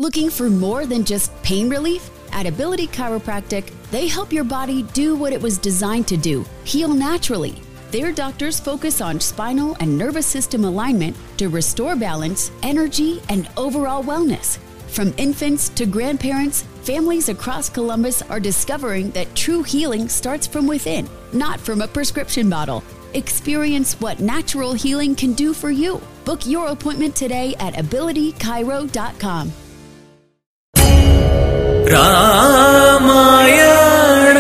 Looking for more than just pain relief? At Ability Chiropractic, they help your body do what it was designed to do heal naturally. Their doctors focus on spinal and nervous system alignment to restore balance, energy, and overall wellness. From infants to grandparents, families across Columbus are discovering that true healing starts from within, not from a prescription bottle. Experience what natural healing can do for you. Book your appointment today at abilitycairo.com. Ramayana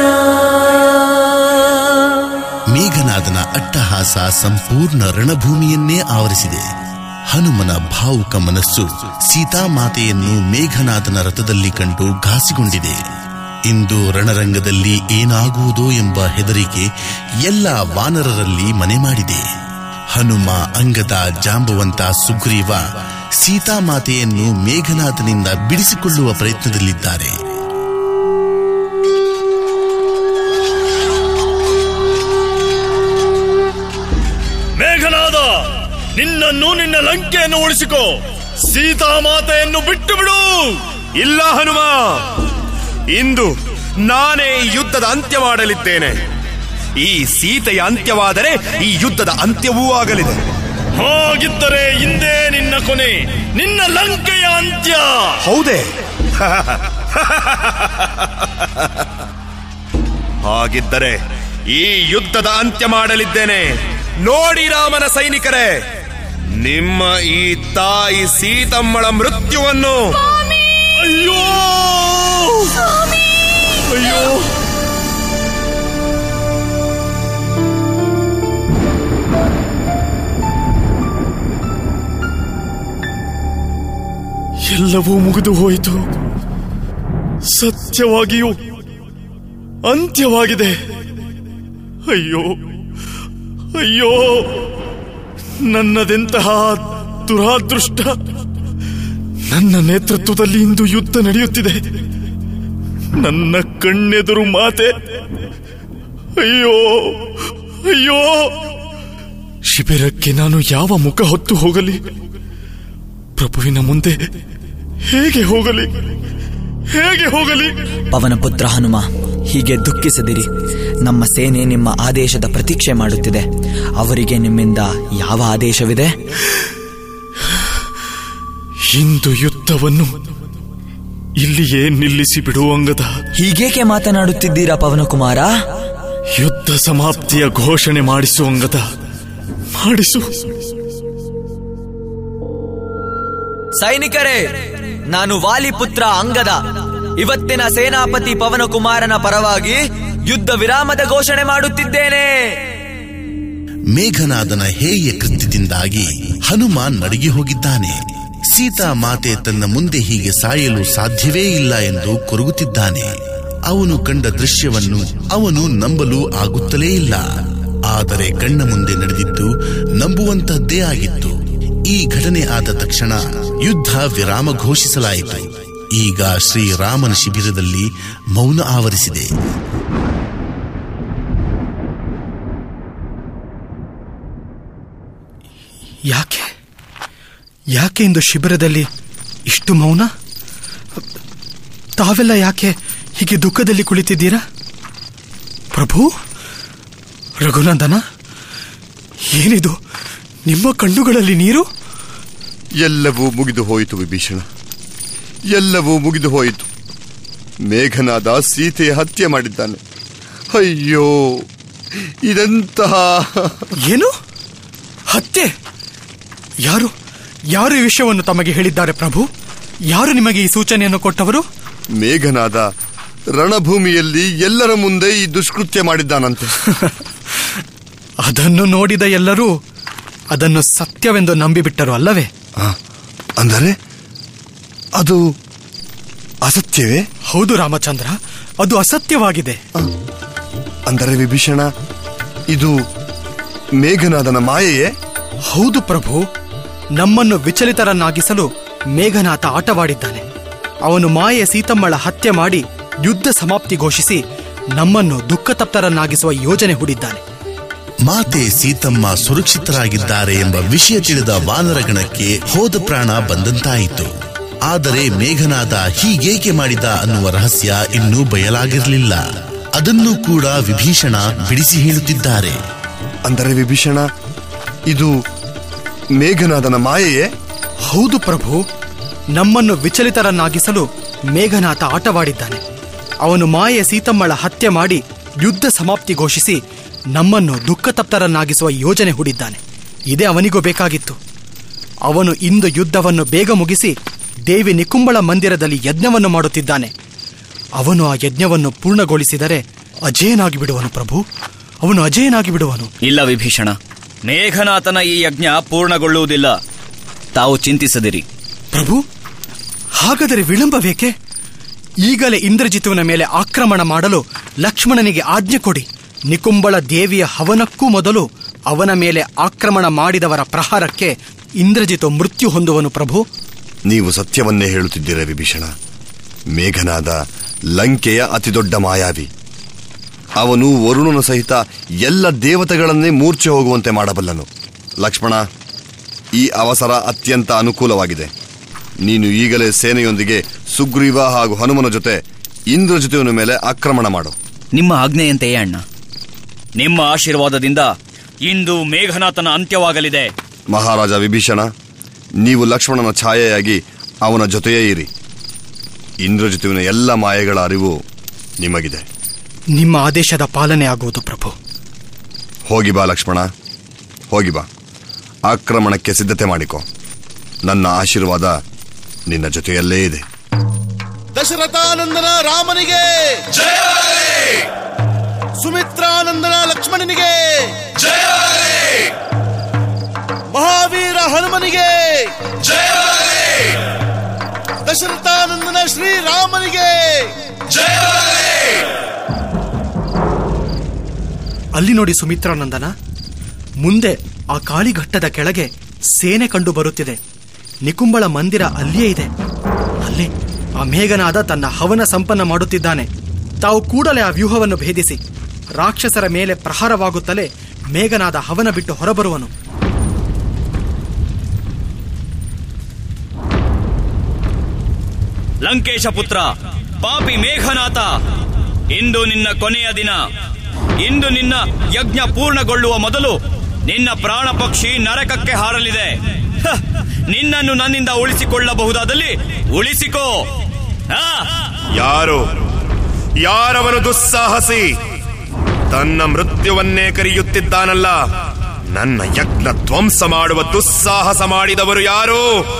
ಮೇಘನಾದನ ಅಟ್ಟಹಾಸ ಸಂಪೂರ್ಣ ರಣಭೂಮಿಯನ್ನೇ ಆವರಿಸಿದೆ ಹನುಮನ ಭಾವುಕ ಮನಸ್ಸು ಸೀತಾಮಾತೆಯನ್ನು ಮೇಘನಾದನ ರಥದಲ್ಲಿ ಕಂಡು ಘಾಸಿಗೊಂಡಿದೆ ಇಂದು ರಣರಂಗದಲ್ಲಿ ಏನಾಗುವುದೋ ಎಂಬ ಹೆದರಿಕೆ ಎಲ್ಲ ವಾನರರಲ್ಲಿ ಮನೆ ಮಾಡಿದೆ ಹನುಮ ಅಂಗದ ಜಾಂಬವಂತ ಸುಗ್ರೀವ ಸೀತಾಮಾತೆಯನ್ನು ಮೇಘನಾಥನಿಂದ ಬಿಡಿಸಿಕೊಳ್ಳುವ ಪ್ರಯತ್ನದಲ್ಲಿದ್ದಾರೆ ಮೇಘನಾದ ನಿನ್ನನ್ನು ನಿನ್ನ ಲಂಕೆಯನ್ನು ಉಳಿಸಿಕೋ ಸೀತಾಮಾತೆಯನ್ನು ಬಿಟ್ಟು ಬಿಡು ಇಲ್ಲ ಹನುಮ ಇಂದು ನಾನೇ ಈ ಯುದ್ಧದ ಅಂತ್ಯ ಮಾಡಲಿದ್ದೇನೆ ಈ ಸೀತೆಯ ಅಂತ್ಯವಾದರೆ ಈ ಯುದ್ಧದ ಅಂತ್ಯವೂ ಆಗಲಿದೆ ಹಾಗಿದ್ದರೆ ಇಂದೇ ನಿನ್ನ ಕೊನೆ ನಿನ್ನ ಲಂಕೆಯ ಅಂತ್ಯ ಹೌದೇ ಹಾಗಿದ್ದರೆ ಈ ಯುದ್ಧದ ಅಂತ್ಯ ಮಾಡಲಿದ್ದೇನೆ ನೋಡಿ ರಾಮನ ಸೈನಿಕರೇ ನಿಮ್ಮ ಈ ತಾಯಿ ಸೀತಮ್ಮಳ ಮೃತ್ಯುವನ್ನು ಅಯ್ಯೋ ಅಯ್ಯೋ ಎಲ್ಲವೂ ಮುಗಿದು ಹೋಯಿತು ಸತ್ಯವಾಗಿಯೂ ಅಂತ್ಯವಾಗಿದೆ ಅಯ್ಯೋ ಅಯ್ಯೋ ನನ್ನದೆಂತಹ ದುರಾದೃಷ್ಟ ನನ್ನ ನೇತೃತ್ವದಲ್ಲಿ ಇಂದು ಯುದ್ಧ ನಡೆಯುತ್ತಿದೆ ನನ್ನ ಕಣ್ಣೆದುರು ಮಾತೆ ಅಯ್ಯೋ ಅಯ್ಯೋ ಶಿಬಿರಕ್ಕೆ ನಾನು ಯಾವ ಮುಖ ಹೊತ್ತು ಹೋಗಲಿ ಪ್ರಭುವಿನ ಮುಂದೆ ಹೇಗೆ ಹೋಗಲಿ ಹೇಗೆ ಹೋಗಲಿ ಪವನಪುತ್ರ ಹನುಮ ಹೀಗೆ ದುಃಖಿಸದಿರಿ ನಮ್ಮ ಸೇನೆ ನಿಮ್ಮ ಆದೇಶದ ಪ್ರತೀಕ್ಷೆ ಮಾಡುತ್ತಿದೆ ಅವರಿಗೆ ನಿಮ್ಮಿಂದ ಯಾವ ಆದೇಶವಿದೆ ಇಂದು ಯುದ್ಧವನ್ನು ಇಲ್ಲಿಯೇ ನಿಲ್ಲಿಸಿ ಬಿಡುವಂಗದ ಹೀಗೇಕೆ ಮಾತನಾಡುತ್ತಿದ್ದೀರಾ ಪವನಕುಮಾರ ಯುದ್ಧ ಸಮಾಪ್ತಿಯ ಘೋಷಣೆ ಮಾಡಿಸುವಂಗದ ಮಾಡಿಸು ಸೈನಿಕರೇ ನಾನು ವಾಲಿಪುತ್ರ ಅಂಗದ ಇವತ್ತಿನ ಸೇನಾಪತಿ ಪವನಕುಮಾರನ ಪರವಾಗಿ ಯುದ್ಧ ವಿರಾಮದ ಘೋಷಣೆ ಮಾಡುತ್ತಿದ್ದೇನೆ ಮೇಘನಾದನ ಹೇಯ ಕೃತ್ಯದಿಂದಾಗಿ ಹನುಮ ನಡುಗಿ ಹೋಗಿದ್ದಾನೆ ಸೀತಾ ಮಾತೆ ತನ್ನ ಮುಂದೆ ಹೀಗೆ ಸಾಯಲು ಸಾಧ್ಯವೇ ಇಲ್ಲ ಎಂದು ಕೊರಗುತ್ತಿದ್ದಾನೆ ಅವನು ಕಂಡ ದೃಶ್ಯವನ್ನು ಅವನು ನಂಬಲು ಆಗುತ್ತಲೇ ಇಲ್ಲ ಆದರೆ ಕಣ್ಣ ಮುಂದೆ ನಡೆದಿದ್ದು ನಂಬುವಂತಹದ್ದೇ ಆಗಿತ್ತು ಈ ಘಟನೆ ಆದ ತಕ್ಷಣ ಯುದ್ಧ ವಿರಾಮ ಘೋಷಿಸಲಾಯಿತು ಈಗ ಶ್ರೀರಾಮನ ಶಿಬಿರದಲ್ಲಿ ಮೌನ ಆವರಿಸಿದೆ ಯಾಕೆ ಯಾಕೆ ಇಂದು ಶಿಬಿರದಲ್ಲಿ ಇಷ್ಟು ಮೌನ ತಾವೆಲ್ಲ ಯಾಕೆ ಹೀಗೆ ದುಃಖದಲ್ಲಿ ಕುಳಿತಿದ್ದೀರಾ ಪ್ರಭು ರಘುನಂದನ ಏನಿದು ನಿಮ್ಮ ಕಣ್ಣುಗಳಲ್ಲಿ ನೀರು ಎಲ್ಲವೂ ಮುಗಿದು ಹೋಯಿತು ವಿಭೀಷಣ ಎಲ್ಲವೂ ಮುಗಿದು ಹೋಯಿತು ಮೇಘನಾದ ಸೀತೆಯ ಹತ್ಯೆ ಮಾಡಿದ್ದಾನೆ ಅಯ್ಯೋ ಇದೆಂತಹ ಏನು ಹತ್ಯೆ ಯಾರು ಯಾರು ಈ ವಿಷಯವನ್ನು ತಮಗೆ ಹೇಳಿದ್ದಾರೆ ಪ್ರಭು ಯಾರು ನಿಮಗೆ ಈ ಸೂಚನೆಯನ್ನು ಕೊಟ್ಟವರು ಮೇಘನಾದ ರಣಭೂಮಿಯಲ್ಲಿ ಎಲ್ಲರ ಮುಂದೆ ಈ ದುಷ್ಕೃತ್ಯ ಮಾಡಿದ್ದಾನಂತೆ ಅದನ್ನು ನೋಡಿದ ಎಲ್ಲರೂ ಅದನ್ನು ಸತ್ಯವೆಂದು ನಂಬಿಬಿಟ್ಟರು ಅಲ್ಲವೇ ಆ, ಅಂದರೆ ಅದು ಅಸತ್ಯವೇ ಹೌದು ರಾಮಚಂದ್ರ ಅದು ಅಸತ್ಯವಾಗಿದೆ ಅಂದರೆ ವಿಭೀಷಣ ಇದು ಮೇಘನಾದನ ಮಾಯೆಯೇ ಹೌದು ಪ್ರಭು ನಮ್ಮನ್ನು ವಿಚಲಿತರನ್ನಾಗಿಸಲು ಮೇಘನಾಥ ಆಟವಾಡಿದ್ದಾನೆ ಅವನು ಮಾಯೆ ಸೀತಮ್ಮಳ ಹತ್ಯೆ ಮಾಡಿ ಯುದ್ಧ ಸಮಾಪ್ತಿ ಘೋಷಿಸಿ ನಮ್ಮನ್ನು ದುಃಖತಪ್ತರನ್ನಾಗಿಸುವ ಯೋಜನೆ ಹೂಡಿದ್ದಾನೆ ಮಾತೆ ಸೀತಮ್ಮ ಸುರಕ್ಷಿತರಾಗಿದ್ದಾರೆ ಎಂಬ ವಿಷಯ ತಿಳಿದ ವಾನರಗಣಕ್ಕೆ ಹೋದ ಪ್ರಾಣ ಬಂದಂತಾಯಿತು ಆದರೆ ಮೇಘನಾದ ಹೀಗೇಕೆ ಮಾಡಿದ ಅನ್ನುವ ರಹಸ್ಯ ಇನ್ನೂ ಬಯಲಾಗಿರಲಿಲ್ಲ ಅದನ್ನು ಕೂಡ ವಿಭೀಷಣ ಬಿಡಿಸಿ ಹೇಳುತ್ತಿದ್ದಾರೆ ಅಂದರೆ ವಿಭೀಷಣ ಇದು ಮೇಘನಾದನ ಮಾಯೆಯೇ ಹೌದು ಪ್ರಭು ನಮ್ಮನ್ನು ವಿಚಲಿತರನ್ನಾಗಿಸಲು ಮೇಘನಾಥ ಆಟವಾಡಿದ್ದಾನೆ ಅವನು ಮಾಯೆ ಸೀತಮ್ಮಳ ಹತ್ಯೆ ಮಾಡಿ ಯುದ್ಧ ಸಮಾಪ್ತಿ ಘೋಷಿಸಿ ನಮ್ಮನ್ನು ದುಃಖತಪ್ತರನ್ನಾಗಿಸುವ ಯೋಜನೆ ಹೂಡಿದ್ದಾನೆ ಇದೇ ಅವನಿಗೂ ಬೇಕಾಗಿತ್ತು ಅವನು ಇಂದು ಯುದ್ಧವನ್ನು ಬೇಗ ಮುಗಿಸಿ ದೇವಿ ನಿಕುಂಬಳ ಮಂದಿರದಲ್ಲಿ ಯಜ್ಞವನ್ನು ಮಾಡುತ್ತಿದ್ದಾನೆ ಅವನು ಆ ಯಜ್ಞವನ್ನು ಪೂರ್ಣಗೊಳಿಸಿದರೆ ಅಜೇಯನಾಗಿ ಬಿಡುವನು ಪ್ರಭು ಅವನು ಅಜೇಯನಾಗಿ ಬಿಡುವನು ಇಲ್ಲ ವಿಭೀಷಣ ಮೇಘನಾಥನ ಈ ಯಜ್ಞ ಪೂರ್ಣಗೊಳ್ಳುವುದಿಲ್ಲ ತಾವು ಚಿಂತಿಸದಿರಿ ಪ್ರಭು ಹಾಗಾದರೆ ವಿಳಂಬವೇಕೆ ಈಗಲೇ ಇಂದ್ರಜಿತುವಿನ ಮೇಲೆ ಆಕ್ರಮಣ ಮಾಡಲು ಲಕ್ಷ್ಮಣನಿಗೆ ಆಜ್ಞೆ ಕೊಡಿ ನಿಕುಂಬಳ ದೇವಿಯ ಹವನಕ್ಕೂ ಮೊದಲು ಅವನ ಮೇಲೆ ಆಕ್ರಮಣ ಮಾಡಿದವರ ಪ್ರಹಾರಕ್ಕೆ ಇಂದ್ರಜಿತು ಮೃತ್ಯು ಹೊಂದುವನು ಪ್ರಭು ನೀವು ಸತ್ಯವನ್ನೇ ಹೇಳುತ್ತಿದ್ದೀರ ವಿಭೀಷಣ ಮೇಘನಾದ ಲಂಕೆಯ ಅತಿದೊಡ್ಡ ಮಾಯಾವಿ ಅವನು ವರುಣನ ಸಹಿತ ಎಲ್ಲ ದೇವತೆಗಳನ್ನೇ ಮೂರ್ಛೆ ಹೋಗುವಂತೆ ಮಾಡಬಲ್ಲನು ಲಕ್ಷ್ಮಣ ಈ ಅವಸರ ಅತ್ಯಂತ ಅನುಕೂಲವಾಗಿದೆ ನೀನು ಈಗಲೇ ಸೇನೆಯೊಂದಿಗೆ ಸುಗ್ರೀವ ಹಾಗೂ ಹನುಮನ ಜೊತೆ ಇಂದ್ರಜಿತುವಿನ ಮೇಲೆ ಆಕ್ರಮಣ ಮಾಡು ನಿಮ್ಮ ಆಜ್ಞೆಯಂತೆಯೇ ಅಣ್ಣ ನಿಮ್ಮ ಆಶೀರ್ವಾದದಿಂದ ಇಂದು ಮೇಘನಾಥನ ಅಂತ್ಯವಾಗಲಿದೆ ಮಹಾರಾಜ ವಿಭೀಷಣ ನೀವು ಲಕ್ಷ್ಮಣನ ಛಾಯೆಯಾಗಿ ಅವನ ಜೊತೆಯೇ ಇರಿ ಇಂದ್ರಜಿತುವಿನ ಎಲ್ಲ ಮಾಯೆಗಳ ಅರಿವು ನಿಮಗಿದೆ ನಿಮ್ಮ ಆದೇಶದ ಪಾಲನೆ ಆಗುವುದು ಪ್ರಭು ಹೋಗಿ ಬಾ ಲಕ್ಷ್ಮಣ ಹೋಗಿ ಬಾ ಆಕ್ರಮಣಕ್ಕೆ ಸಿದ್ಧತೆ ಮಾಡಿಕೊ ನನ್ನ ಆಶೀರ್ವಾದ ನಿನ್ನ ಜೊತೆಯಲ್ಲೇ ಇದೆ ದಶರಥಾನಂದನ ರಾಮನಿಗೆ ಸುಮಿತ್ರಾನಂದನ ಲಕ್ಷ್ಮಣನಿಗೆ ಮಹಾವೀರ ಹನುಮನಿಗೆ ದಶರಥಾನಂದನ ಶ್ರೀರಾಮನಿಗೆ ಅಲ್ಲಿ ನೋಡಿ ಸುಮಿತ್ರಾನಂದನ ಮುಂದೆ ಆ ಕಾಳಿಘಟ್ಟದ ಕೆಳಗೆ ಸೇನೆ ಕಂಡು ಬರುತ್ತಿದೆ ನಿಕುಂಬಳ ಮಂದಿರ ಅಲ್ಲಿಯೇ ಇದೆ ಅಲ್ಲಿ ಆ ಮೇಘನಾದ ತನ್ನ ಹವನ ಸಂಪನ್ನ ಮಾಡುತ್ತಿದ್ದಾನೆ ತಾವು ಕೂಡಲೇ ಆ ವ್ಯೂಹವನ್ನು ಭೇದಿಸಿ ರಾಕ್ಷಸರ ಮೇಲೆ ಪ್ರಹಾರವಾಗುತ್ತಲೇ ಮೇಘನಾದ ಹವನ ಬಿಟ್ಟು ಹೊರಬರುವನು ಲಂಕೇಶ ಪುತ್ರ ಪಾಪಿ ಮೇಘನಾಥ ಇಂದು ನಿನ್ನ ಕೊನೆಯ ದಿನ ಇಂದು ನಿನ್ನ ಯಜ್ಞ ಪೂರ್ಣಗೊಳ್ಳುವ ಮೊದಲು ನಿನ್ನ ಪ್ರಾಣ ಪಕ್ಷಿ ನರಕಕ್ಕೆ ಹಾರಲಿದೆ ಹ, ನಿನ್ನನ್ನು ನನ್ನಿಂದ ಉಳಿಸಿಕೊಳ್ಳಬಹುದಾದಲ್ಲಿ ಉಳಿಸಿಕೋ ಆ, ಯಾರು ಯಾರವನು ದುಸ್ಸಾಹಸಿ ತನ್ನ ಮೃತ್ಯುವನ್ನೇ ಕರೆಯುತ್ತಿದ್ದಾನಲ್ಲ ನನ್ನ ಯಜ್ಞ ಧ್ವಂಸ ಮಾಡುವ ದುಸ್ಸಾಹಸ ಮಾಡಿದವರು ಯಾರು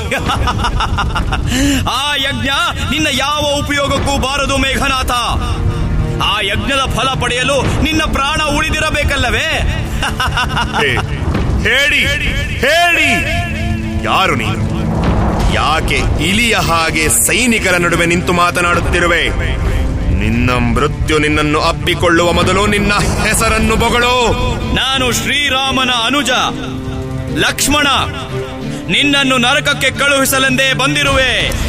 ಆ ಯಜ್ಞ ನಿನ್ನ ಯಾವ ಉಪಯೋಗಕ್ಕೂ ಬಾರದು ಮೇಘನಾಥ ಆ ಯಜ್ಞದ ಫಲ ಪಡೆಯಲು ನಿನ್ನ ಪ್ರಾಣ ಉಳಿದಿರಬೇಕಲ್ಲವೇ ಹೇ- ಹೇಳಿ ಹೇಳಿ ಯಾರು ನೀನು ಯಾಕೆ ಇಲಿಯ ಹಾಗೆ ಸೈನಿಕರ ನಡುವೆ ನಿಂತು ಮಾತನಾಡುತ್ತಿರುವೆ ನಿನ್ನ ಮೃತ್ಯು ನಿನ್ನನ್ನು ಅಪ್ಪಿಕೊಳ್ಳುವ ಮೊದಲು ನಿನ್ನ ಹೆಸರನ್ನು ಬೊಗಳು ನಾನು ಶ್ರೀರಾಮನ ಅನುಜ ಲಕ್ಷ್ಮಣ ನಿನ್ನನ್ನು ನರಕಕ್ಕೆ ಕಳುಹಿಸಲೆಂದೇ ಬಂದಿರುವೆ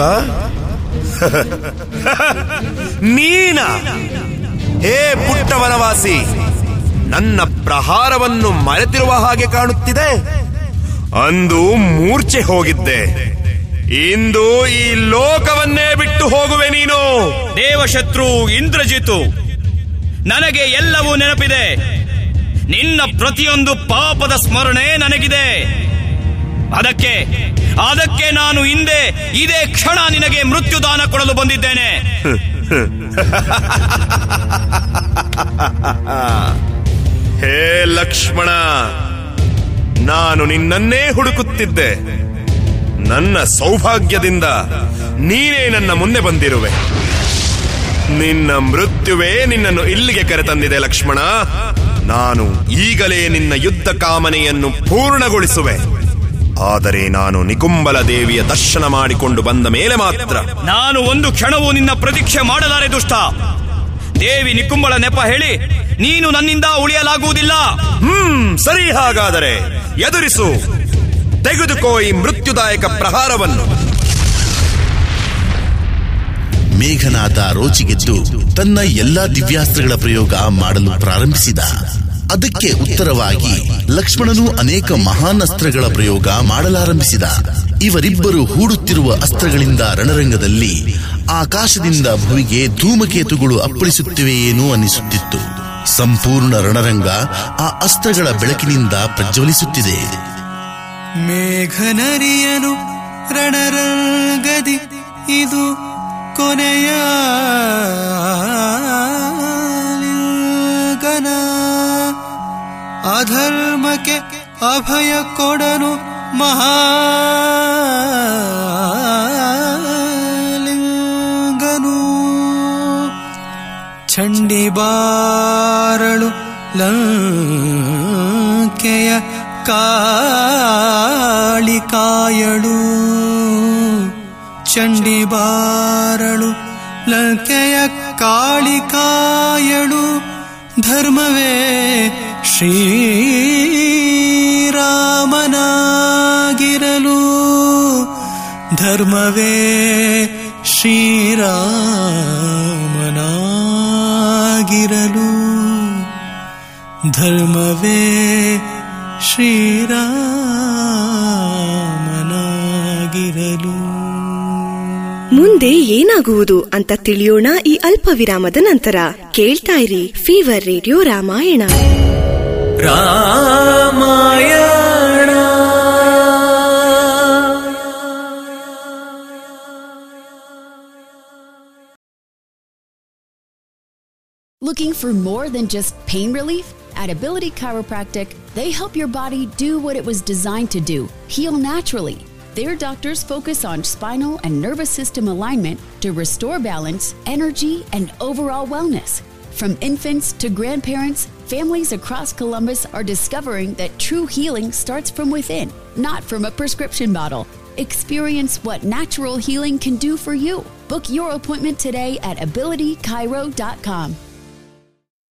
ನೀನ ಹೇ ಪುಟ್ಟ ವನವಾಸಿ ನನ್ನ ಪ್ರಹಾರವನ್ನು ಮರೆತಿರುವ ಹಾಗೆ ಕಾಣುತ್ತಿದೆ ಅಂದು ಮೂರ್ಛೆ ಹೋಗಿದ್ದೆ ಇಂದು ಈ ಲೋಕವನ್ನೇ ಬಿಟ್ಟು ಹೋಗುವೆ ನೀನು ದೇವಶತ್ರು ಇಂದ್ರಜಿತು ನನಗೆ ಎಲ್ಲವೂ ನೆನಪಿದೆ ನಿನ್ನ ಪ್ರತಿಯೊಂದು ಪಾಪದ ಸ್ಮರಣೆ ನನಗಿದೆ ಅದಕ್ಕೆ ಅದಕ್ಕೆ ನಾನು ಹಿಂದೆ ಇದೇ ಕ್ಷಣ ನಿನಗೆ ಮೃತ್ಯುದಾನ ಕೊಡಲು ಬಂದಿದ್ದೇನೆ ಹೇ ಲಕ್ಷ್ಮಣ ನಾನು ನಿನ್ನನ್ನೇ ಹುಡುಕುತ್ತಿದ್ದೆ ನನ್ನ ಸೌಭಾಗ್ಯದಿಂದ ನೀನೇ ನನ್ನ ಮುಂದೆ ಬಂದಿರುವೆ ನಿನ್ನ ಮೃತ್ಯುವೇ ನಿನ್ನನ್ನು ಇಲ್ಲಿಗೆ ಕರೆತಂದಿದೆ ಲಕ್ಷ್ಮಣ ನಾನು ಈಗಲೇ ನಿನ್ನ ಯುದ್ಧ ಕಾಮನೆಯನ್ನು ಪೂರ್ಣಗೊಳಿಸುವೆ ಆದರೆ ನಾನು ನಿಕುಂಬಲ ದೇವಿಯ ದರ್ಶನ ಮಾಡಿಕೊಂಡು ಬಂದ ಮೇಲೆ ಮಾತ್ರ ನಾನು ಒಂದು ಕ್ಷಣವೂ ನಿನ್ನ ಪ್ರತೀಕ್ಷೆ ಮಾಡಲಾರೆ ದುಷ್ಟ ದೇವಿ ನಿಕುಂಬಳ ನೆಪ ಹೇಳಿ ನೀನು ನನ್ನಿಂದ ಉಳಿಯಲಾಗುವುದಿಲ್ಲ ಹ್ಮ್ ಸರಿ ಹಾಗಾದರೆ ಎದುರಿಸು ತೆಗೆದುಕೋ ಈ ಮೃತ್ಯುದಾಯಕ ಪ್ರಹಾರವನ್ನು ಮೇಘನಾದ ರೋಚಿಗೆದ್ದು ತನ್ನ ಎಲ್ಲಾ ದಿವ್ಯಾಸ್ತ್ರಗಳ ಪ್ರಯೋಗ ಮಾಡಲು ಪ್ರಾರಂಭಿಸಿದ ಅದಕ್ಕೆ ಉತ್ತರವಾಗಿ ಲಕ್ಷ್ಮಣನು ಅನೇಕ ಮಹಾನ್ ಅಸ್ತ್ರಗಳ ಪ್ರಯೋಗ ಮಾಡಲಾರಂಭಿಸಿದ ಇವರಿಬ್ಬರು ಹೂಡುತ್ತಿರುವ ಅಸ್ತ್ರಗಳಿಂದ ರಣರಂಗದಲ್ಲಿ ಆಕಾಶದಿಂದ ಭುವಿಗೆ ಧೂಮಕೇತುಗಳು ಅಪ್ಪಳಿಸುತ್ತಿವೆಯೇನೋ ಅನ್ನಿಸುತ್ತಿತ್ತು ಸಂಪೂರ್ಣ ರಣರಂಗ ಆ ಅಸ್ತ್ರಗಳ ಬೆಳಕಿನಿಂದ ಪ್ರಜ್ವಲಿಸುತ್ತಿದೆ ಮೇಘನರಿಯನು ರಣರಂಗದಿ ಇದು ಕೊನೆಯ ಗನ ಅಧರ್ಮಕ್ಕೆ ಅಭಯ ಕೊಡನು ಮಹಾಲಿಂಗನು ಚಂಡಿ ಬಾರಳು ಲಂಕೆಯ ಕಾಳಿಕಾಯಳು ಚಂಡಿ ಬಾರಳು ಲಂಕೆಯ ಕಾಳಿಕಾಯಳು ಧರ್ಮವೇ ಶ್ರೀರಾಮನಾಗಿರಲು ಧರ್ಮವೇ ಶ್ರೀರಾಮನಾಗಿರಲು ಧರ್ಮವೇ ಶ್ರೀರಾಮನಾಗಿರಲು ಮುಂದೆ ಏನಾಗುವುದು ಅಂತ ತಿಳಿಯೋಣ ಈ ಅಲ್ಪ ವಿರಾಮದ ನಂತರ ಕೇಳ್ತಾ ಇರಿ fever radio Ramayana Ramayana Looking for more than just pain relief? At Ability Chiropractic, they help your body do what it was designed to do heal naturally. Their doctors focus on spinal and nervous system alignment to restore balance, energy, and overall wellness. From infants to grandparents, families across Columbus are discovering that true healing starts from within, not from a prescription bottle. Experience what natural healing can do for you. Book your appointment today at abilitycairo.com.